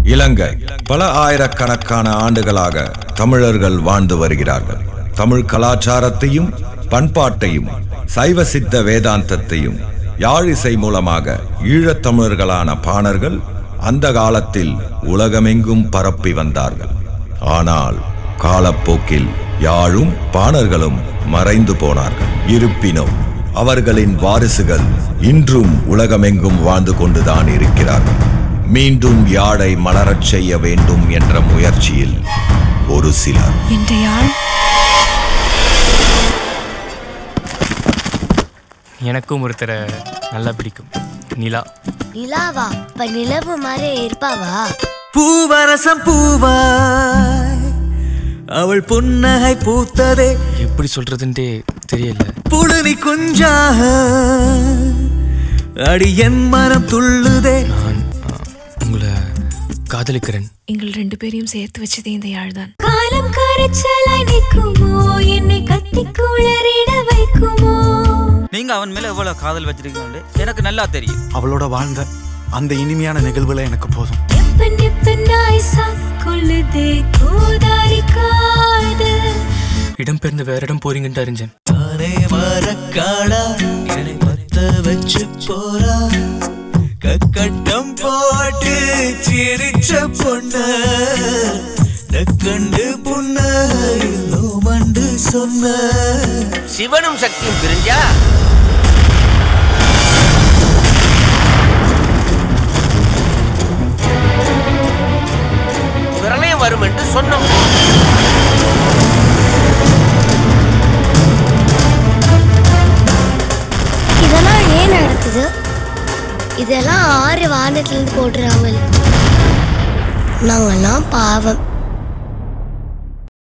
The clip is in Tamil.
இலங்கை பல ஆயிரக்கணக்கான ஆண்டுகளாக தமிழர்கள் வாழ்ந்து வருகிறார்கள் தமிழ் கலாச்சாரத்தையும் பண்பாட்டையும் சைவ சித்த வேதாந்தத்தையும் யாழிசை மூலமாக ஈழத் தமிழர்களான பாணர்கள் அந்த காலத்தில் உலகமெங்கும் பரப்பி வந்தார்கள் ஆனால் காலப்போக்கில் யாழும் பாணர்களும் மறைந்து போனார்கள் இருப்பினும் அவர்களின் வாரிசுகள் இன்றும் உலகமெங்கும் வாழ்ந்து கொண்டுதான் இருக்கிறார்கள் மீண்டும் யாழை மலரச் செய்ய வேண்டும் என்ற முயற்சியில் ஒரு சிலர் என்ற யாழ் எனக்கும் ஒருத்தரை நல்லா பிடிக்கும் நிலா நிலாவா இப்ப நிலவு மாதிரி இருப்பாவா பூவரசம் பூவாய் அவள் புன்னகை பூத்ததே எப்படி சொல்றதுன்றே தெரியல புழுதி குஞ்சாக அடி என் மனம் துள்ளுதே நான் ஆ, உங்களை காதலிக்கிறேன் எங்கள் ரெண்டு பேரையும் சேர்த்து வச்சதே இந்த யாழ்தான் காலம் கரைச்சலாய் நிற்குமோ என்னை கத்தி குளறிட வைக்குமோ நீங்க அவன் மேல எவ்வளவு காதல் வச்சிருக்கீங்க எனக்கு நல்லா தெரியும் அவளோட வாழ்ந்த அந்த இனிமையான நிகழ்வுல எனக்கு போதும் எப்ப நிப்ப நாய்சா கொள்ளுதே கோதாரி காதல் இடம்பெயர்ந்து வேற இடம் போறீங்கன்னு அறிஞ்சேன் தானே மரக்காடா என்னை பத்த வச்சு போறா கக்கட்டம் போட்டு சிரிச்ச பொண்ண கண்டு புண்ண மண்டு சொன்ன சிவனும் சக்தியும் பிரிஞ்சா பிரளயம் வரும் என்று சொன்னோம் இதெல்லாம் ஏன் நடக்குது இதெல்லாம் ஆறு வானத்திலிருந்து போடுறாங்க நாங்கெல்லாம் பாவம்